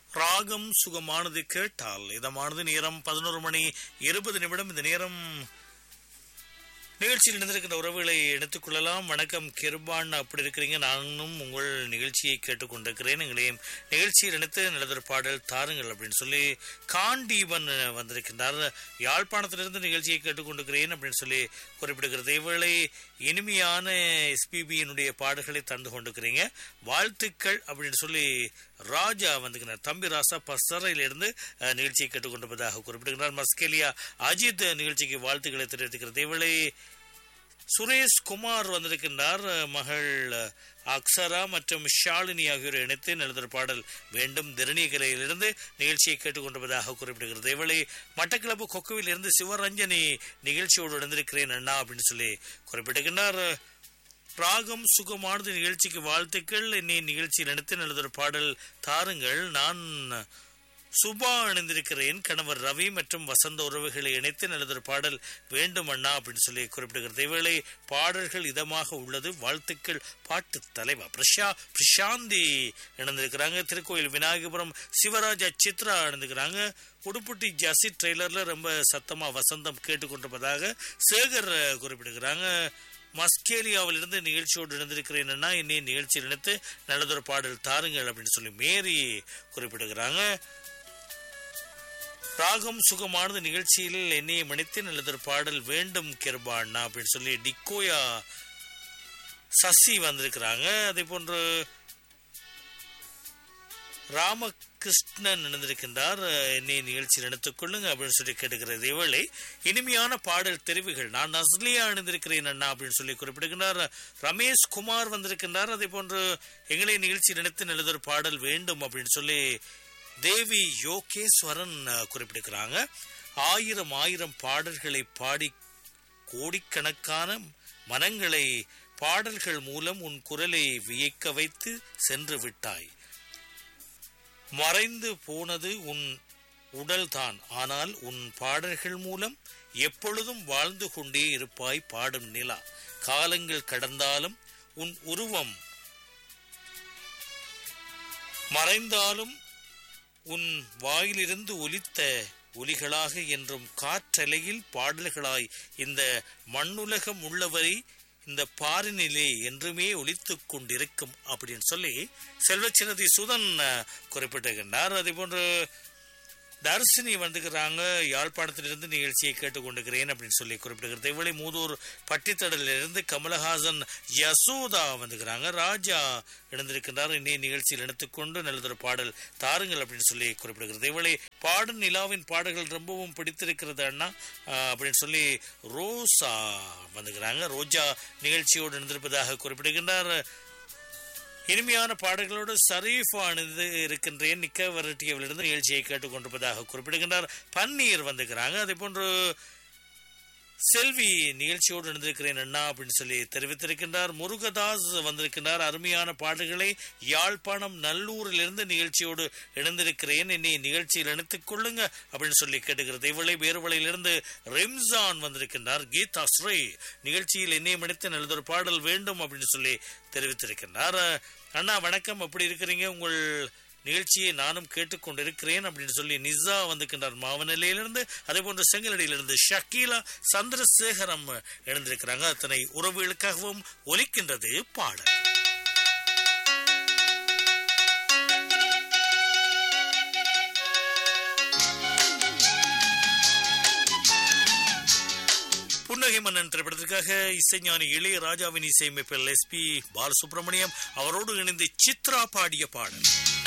ராகம் சுகமானது கேட்டால் இதமானது நேரம் பதினோரு மணி இருபது நிமிடம் இந்த நேரம் நிகழ்ச்சியில் இணைந்திருக்கின்ற உறவுகளை எடுத்துக்கொள்ளலாம் வணக்கம் கிருபான் அப்படி இருக்கிறீங்க நானும் உங்கள் நிகழ்ச்சியை கேட்டுக்கொண்டிருக்கிறேன் எங்களையும் நிகழ்ச்சியில் இணைத்து நல்லதொரு பாடல் தாருங்கள் அப்படின்னு சொல்லி காண்டீவன் வந்திருக்கின்றார் யாழ்ப்பாணத்திலிருந்து நிகழ்ச்சியை கேட்டுக்கொண்டிருக்கிறேன் அப்படின்னு சொல்லி குறிப்பிடுகிறது இவளை இனிமையான எஸ்பிபியினுடைய பாடல்களை தந்து கொண்டிருக்கிறீங்க வாழ்த்துக்கள் அப்படின்னு சொல்லி ராஜா வந்துக்கிறார் தம்பி ராசா பசறையிலிருந்து அஹ், நிகழ்ச்சியை கேட்டுக்கொண்டிருப்பதாக குறிப்பிடுகிறார் மஸ்கேலியா அஜித் நிகழ்ச்சிக்கு வாழ்த்துக்களை தெரிவித்துக்கிறது இவளை சுரேஷ் குமார் வந்திருக்கின்றார் மகள் அக்ஸரா மற்றும் ஷாலினி ஆகியோர் இணைத்து எழுதுகிற பாடல் வேண்டும் திருநீகரையிலிருந்து நிகழ்ச்சியை கேட்டுக்கொண்டிருப்பதாக குறிப்பிடுகிறது இவளை மட்டக்கிளப்பு கொக்குவில் இருந்து சிவரஞ்சனி நிகழ்ச்சியோடு இணைந்திருக்கிறேன் அண்ணா அப்படின்னு சொல்லி குறிப்பிடுகின்றார் ராகம் சுகமானது நிகழ்ச்சிக்கு வாழ்த்துக்கள் என்னை நிகழ்ச்சியில் இணைத்து எழுதுகிற பாடல் தாருங்கள் நான் சுபா இணைந்திருக்கிறேன் கணவர் ரவி மற்றும் வசந்த உறவுகளை இணைத்து நல்லதொரு பாடல் வேண்டும் அண்ணா அப்படின்னு சொல்லி குறிப்பிடுகிறது இவளை பாடல்கள் இதமாக உள்ளது வாழ்த்துக்கள் பாட்டு தலைவா பிரஷா பிரசாந்தி இணைந்திருக்கிறாங்க திருக்கோயில் விநாயகபுரம் சிவராஜ் சித்ரா இணைந்திருக்கிறாங்க உடுப்புட்டி ஜாசி ட்ரெய்லர்ல ரொம்ப சத்தமா வசந்தம் கேட்டுக்கொண்டிருப்பதாக சேகர் குறிப்பிடுகிறாங்க மஸ்கேலியாவிலிருந்து நிகழ்ச்சியோடு இணைந்திருக்கிறேன் அண்ணா என்னை நிகழ்ச்சியில் இணைத்து நல்லதொரு பாடல் தாருங்கள் அப்படின்னு சொல்லி மேரி குறிப்பிடுகிறாங்க ராகம் சுகமானது நிகழ்ச்சியில் என்னையை மணித்து நல்லதொரு பாடல் வேண்டும் கிருபாண்ணா அப்படின்னு சொல்லி டிக்கோயா சசி வந்திருக்கிறாங்க அதே போன்று ராமகிருஷ்ணன் இணைந்திருக்கின்றார் என்னை நிகழ்ச்சியில் எடுத்துக் கொள்ளுங்க அப்படின்னு சொல்லி கேட்டுக்கிறது இவளை இனிமையான பாடல் தெரிவுகள் நான் நஸ்லியா இணைந்திருக்கிறேன் அண்ணா அப்படின்னு சொல்லி குறிப்பிடுகின்றார் ரமேஷ் குமார் வந்திருக்கின்றார் அதே போன்று எங்களை நிகழ்ச்சியில் நினைத்து நல்லதொரு பாடல் வேண்டும் அப்படின்னு சொல்லி தேவி யோகேஸ்வரன் அஹ், குறிப்பிடுகிறாங்க ஆயிரம் ஆயிரம் பாடல்களை பாடி கோடிக்கணக்கான மனங்களை பாடல்கள் மூலம் உன் குரலை வியக்க வைத்து சென்று விட்டாய் மறைந்து போனது உன் உடல்தான் ஆனால் உன் பாடல்கள் மூலம் எப்பொழுதும் வாழ்ந்து கொண்டே இருப்பாய் பாடும் நிலா காலங்கள் கடந்தாலும் உன் உருவம் மறைந்தாலும் உன் வாயிலிருந்து ஒலித்த ஒலிகளாக என்றும் காற்றலையில் பாடல்களாய் இந்த மண்ணுலகம் உள்ளவரை இந்த பாரினிலே என்றுமே ஒலித்துக் கொண்டிருக்கும் அப்படின்னு சொல்லி செல்வச்சினதி சுதன் அஹ், குறிப்பிட்டிருக்கின்றார் அதே போன்று தர்சினி வந்துக்கிறாங்க யாழ்ப்பாணத்திலிருந்து நிகழ்ச்சியை கேட்டுக்கொண்டிருக்கிறேன் அப்படின்னு சொல்லி குறிப்பிடுகிறது இவளை மூதூர் பட்டித்தடலிலிருந்து கமலஹாசன் யசோதா வந்துக்கிறாங்க ராஜா இணைந்திருக்கின்றார் இன்னைய நிகழ்ச்சியில் இணைத்துக்கொண்டு நல்லதொரு பாடல் தாருங்கள் அப்படின்னு சொல்லி குறிப்பிடுகிறது இவளை பாடும் நிலாவின் பாடல்கள் ரொம்பவும் பிடித்திருக்கிறது அண்ணா ஆஹ், அப்படின்னு சொல்லி ரோசா வந்துக்கிறாங்க ரோஜா நிகழ்ச்சியோடு இணைந்திருப்பதாக குறிப்பிடுகின்றார் இனிமையான பாடல்களோடு சரீஃபா அணிந்து இருக்கின்றேன் நிக்க வரட்டியவிலிருந்து நிகழ்ச்சியை கேட்டுக்கொண்டிருப்பதாக குறிப்பிடுகின்றார் பன்னீர் வந்துக்கிறாங்க அதே போன்று செல்வி நிகழ்ச்சியோடு இணைந்திருக்கிறேன் அண்ணா அப்படின்னு சொல்லி தெரிவித்திருக்கின்றார் முருகதாஸ் வந்திருக்கின்றார் அருமையான பாடல்களை யாழ்ப்பாணம் நல்லூரிலிருந்து நிகழ்ச்சியோடு இணைந்திருக்கிறேன் என்னை நிகழ்ச்சியில் இணைத்துக் கொள்ளுங்க அப்படின்னு சொல்லி கேட்டுக்கிறது இவளை வேறுவளையிலிருந்து ரெம்சான் வந்திருக்கின்றார் கீதா ஸ்ரீ நிகழ்ச்சியில் என்னை இணைத்து நல்லதொரு பாடல் வேண்டும் அப்படின்னு சொல்லி தெரிவித்திருக்கின்றார் அண்ணா வணக்கம் எப்படி இருக்கிறீங்க உங்கள் நிகழ்ச்சியை நானும் கேட்டுக்கொண்டிருக்கிறேன் அப்படின்னு சொல்லி நிசா வந்திருக்கின்றார் மாவநிலையிலிருந்து அதே போன்று செங்கலடியிலிருந்து ஷக்கீலா சந்திரசேகரம் இணைந்திருக்கிறாங்க அத்தனை உறவுகளுக்காகவும் ஒலிக்கின்றது பாடல் புன்னகை மன்னன் திரைப்படத்திற்காக இசைஞானி இளையராஜாவின் இசையமைப்பில் எஸ்பி பாலசுப்ரமணியம் அவரோடு இணைந்து சித்ரா பாடிய பாடல்